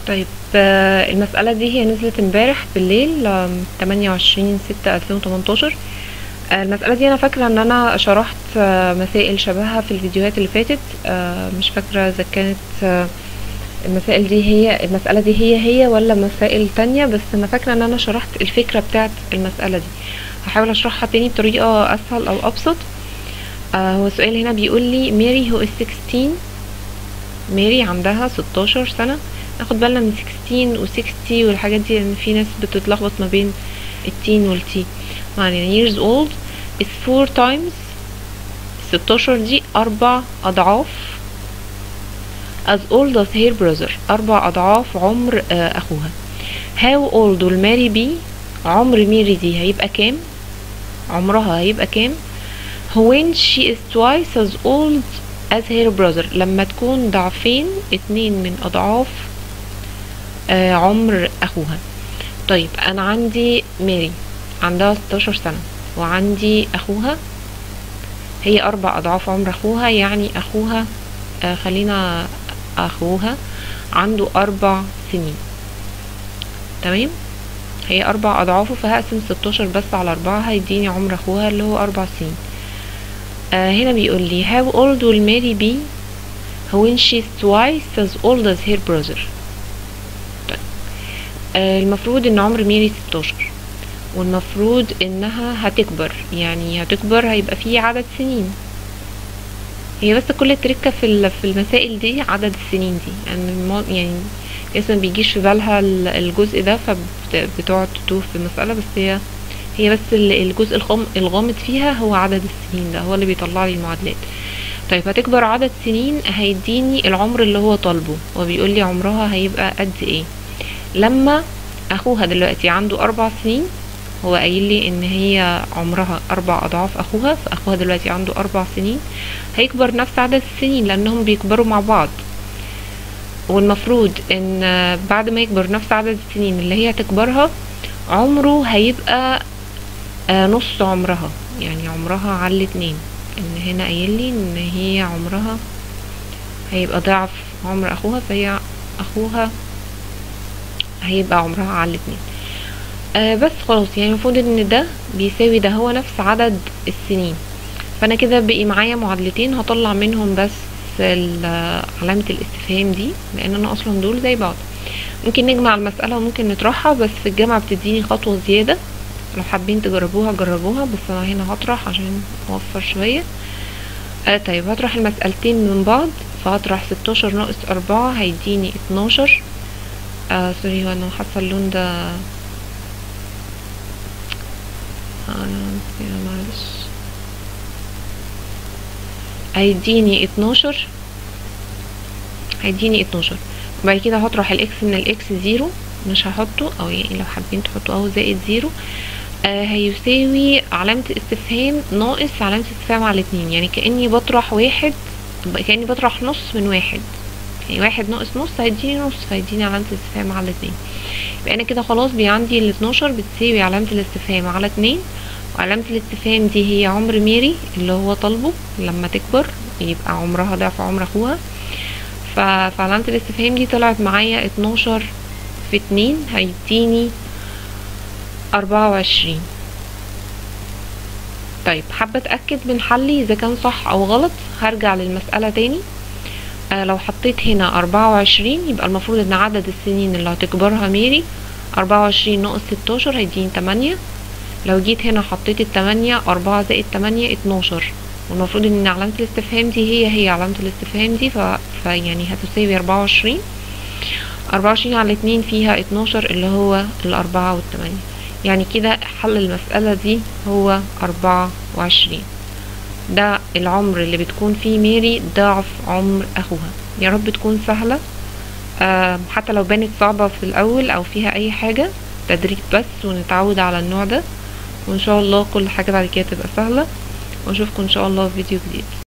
طيب آه، المسألة دي هي نزلت امبارح بالليل آم، 28 6 2018 آه، المسألة دي أنا فاكرة إن أنا شرحت آه، مسائل شبهها في الفيديوهات اللي فاتت آه، مش فاكرة إذا كانت آه، المسائل دي هي المسألة دي هي هي ولا مسائل تانية بس أنا فاكرة إن أنا شرحت الفكرة بتاعت المسألة دي هحاول أشرحها تاني بطريقة أسهل أو أبسط آه، هو السؤال هنا بيقول لي ماري هو 16 ماري عندها 16 سنة ناخد بالنا من 16 و 60 والحاجات دي لان في ناس بتتلخبط ما بين التين والتي يعني years old is four times 16 دي أربع أضعاف as old as her brother أربع أضعاف عمر آه، أخوها how old will Mary be عمر ميري دي هيبقى كام عمرها هيبقى كام when she is twice as old as her brother لما تكون ضعفين اتنين من أضعاف آه، عمر أخوها طيب أنا عندي ماري عندها 16 سنة وعندي أخوها هي أربع أضعاف عمر أخوها يعني أخوها آه خلينا أخوها عنده أربع سنين تمام هي أربع أضعافه فهقسم 16 بس على أربعة هيديني عمر أخوها اللي هو أربع سنين آه هنا بيقول لي how old will Mary be when she's twice as old as her brother طيب آه المفروض ان عمر ميري 16 والمفروض انها هتكبر يعني هتكبر هيبقى فيه عدد سنين هي بس كل التركة في ال- في المسائل دي عدد السنين دي يعني الم- يعني الناس ما بيجيش في بالها ال- الجزء ده فبتقعد تتوه في المسألة بس هي هي بس ال- الجزء الغام- الغامض فيها هو عدد السنين ده هو اللي بيطلع لي المعادلات طيب هتكبر عدد سنين هيديني العمر اللي هو طالبه هو بيقول لي عمرها هيبقى قد ايه لما اخوها دلوقتي عنده اربع سنين هو قايل لي ان هي عمرها اربع اضعاف اخوها فاخوها دلوقتي عنده اربع سنين هيكبر نفس عدد السنين لانهم بيكبروا مع بعض والمفروض ان بعد ما يكبر نفس عدد السنين اللي هي هتكبرها عمره هيبقى آه، نص عمرها يعني عمرها على الاتنين ان هنا قايل لي ان هي عمرها هيبقى ضعف عمر اخوها فهي اخوها هيبقى عمرها على الاتنين آه بس خلاص يعني المفروض ان ده بيساوي ده هو نفس عدد السنين فانا كده بقي معايا معادلتين هطلع منهم بس ال- علامة الاستفهام دي لان انا اصلا دول زي بعض ممكن نجمع المسألة وممكن نطرحها بس في الجامعة بتديني خطوة زيادة لو حابين تجربوها جربوها بس انا هنا هطرح عشان اوفر شوية آه طيب هطرح المسألتين من بعض فهطرح ستاشر ناقص أربعة هيديني اتناشر آه سوري هو انا حاسة اللون ده انا يا معلش هيديني اتناشر هيديني اتناشر بعد كده هطرح الاكس من الاكس زيرو مش هحطه او يعني لو حابين تحطوا اهو زائد زيرو آه هيساوي علامة استفهام ناقص علامة استفهام على اتنين يعني كأني بطرح واحد كأني بطرح نص من واحد يعني واحد ناقص نص هيديني نص فهيديني علامة الاستفهام على اتنين يبقى انا كده خلاص بي عندي ال 12 بتساوي علامة الاستفهام على اتنين وعلامة الاستفهام دي هي عمر ميري اللي هو طالبه لما تكبر يبقى عمرها ضعف عمر اخوها ف- فعلامة الاستفهام دي طلعت معايا 12 في اتنين هيديني أربعة وعشرين طيب حابة أتأكد من حلي إذا كان صح أو غلط هرجع للمسألة تاني آه لو حطيت هنا أربعة وعشرين يبقى المفروض إن عدد السنين اللي هتكبرها ميري أربعة وعشرين ناقص ستاشر هيديني تمانية لو جيت هنا حطيت التمانية أربعة زائد تمانية اتناشر والمفروض إن علامة الاستفهام دي هي هي علامة الاستفهام دي ف... فيعني هتساوي أربعة وعشرين أربعة وعشرين على اتنين فيها اتناشر اللي هو الأربعة والتمانية يعني كده حل المسألة دي هو أربعة وعشرين ده العمر اللي بتكون فيه ميري ضعف عمر أخوها يا رب تكون سهلة آه حتى لو بانت صعبة في الأول أو فيها أي حاجة تدريب بس ونتعود على النوع ده وإن شاء الله كل حاجة بعد كده تبقى سهلة وأشوفكم إن شاء الله في فيديو جديد